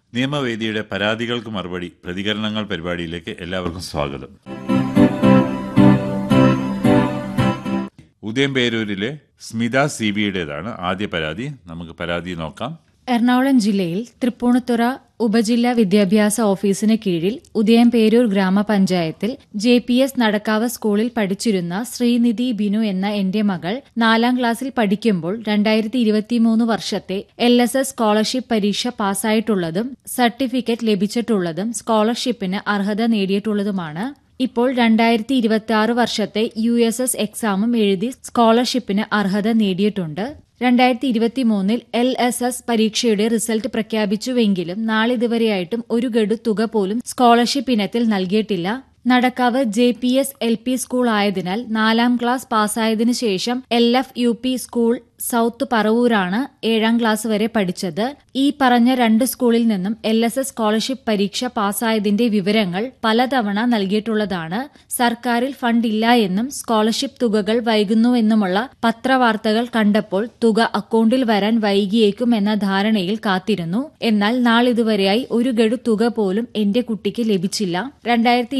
നിയമവേദിയുടെ പരാതികൾക്ക് മറുപടി പ്രതികരണങ്ങൾ പരിപാടിയിലേക്ക് എല്ലാവർക്കും സ്വാഗതം ഉദയംപേരൂരിലെ സ്മിത സി ബിയുടേതാണ് ആദ്യ പരാതി നമുക്ക് പരാതി നോക്കാം എറണാകുളം ജില്ലയിൽ തൃപ്പൂണിത്തുറ ഉപജില്ലാ വിദ്യാഭ്യാസ ഓഫീസിന് കീഴിൽ ഉദയംപേരൂർ ഗ്രാമപഞ്ചായത്തിൽ ജെ പി എസ് നടക്കാവ് സ്കൂളിൽ പഠിച്ചിരുന്ന ശ്രീനിധി ബിനു എന്ന എന്റെ മകൾ നാലാം ക്ലാസ്സിൽ പഠിക്കുമ്പോൾ രണ്ടായിരത്തി ഇരുപത്തിമൂന്ന് വർഷത്തെ എൽ എസ് എസ് സ്കോളർഷിപ്പ് പരീക്ഷ പാസ്സായിട്ടുള്ളതും സർട്ടിഫിക്കറ്റ് ലഭിച്ചിട്ടുള്ളതും സ്കോളർഷിപ്പിന് അർഹത നേടിയിട്ടുള്ളതുമാണ് ഇപ്പോൾ രണ്ടായിരത്തി ഇരുപത്തി ആറ് വർഷത്തെ യു എസ് എസ് എക്സാമും എഴുതി സ്കോളർഷിപ്പിന് അർഹത നേടിയിട്ടുണ്ട് രണ്ടായിരത്തി ഇരുപത്തി മൂന്നിൽ എൽ എസ് എസ് പരീക്ഷയുടെ റിസൾട്ട് പ്രഖ്യാപിച്ചുവെങ്കിലും നാളിതുവരെയായിട്ടും ഒരു ഗഡു തുക പോലും സ്കോളർഷിപ്പ് ഇനത്തിൽ നൽകിയിട്ടില്ല Nadakkavu J P S L P school ആയതിനാൽ നാലാം ക്ലാസ് പാസ്സായതിനു ശേഷം L F U P school south പറവൂരാണ് ഏഴാം ക്ലാസ് വരെ പഠിച്ചത് ഈ പറഞ്ഞ രണ്ട് സ്കൂളിൽ നിന്നും എൽ എസ് എസ് സ്കോളർഷിപ്പ് പരീക്ഷ പാസ്സായതിന്റെ വിവരങ്ങൾ പലതവണ നൽകിയിട്ടുള്ളതാണ് സർക്കാരിൽ ഫണ്ടില്ല എന്നും സ്കോളർഷിപ്പ് തുകകൾ വൈകുന്നുവെന്നുമുള്ള പത്രവാർത്തകൾ കണ്ടപ്പോൾ തുക അക്കൌണ്ടിൽ വരാൻ വൈകിയേക്കും എന്ന ധാരണയിൽ കാത്തിരുന്നു എന്നാൽ നാളിതുവരെയായി ഒരു ഗഡു തുക പോലും എന്റെ കുട്ടിക്ക് ലഭിച്ചില്ല രണ്ടായിരത്തി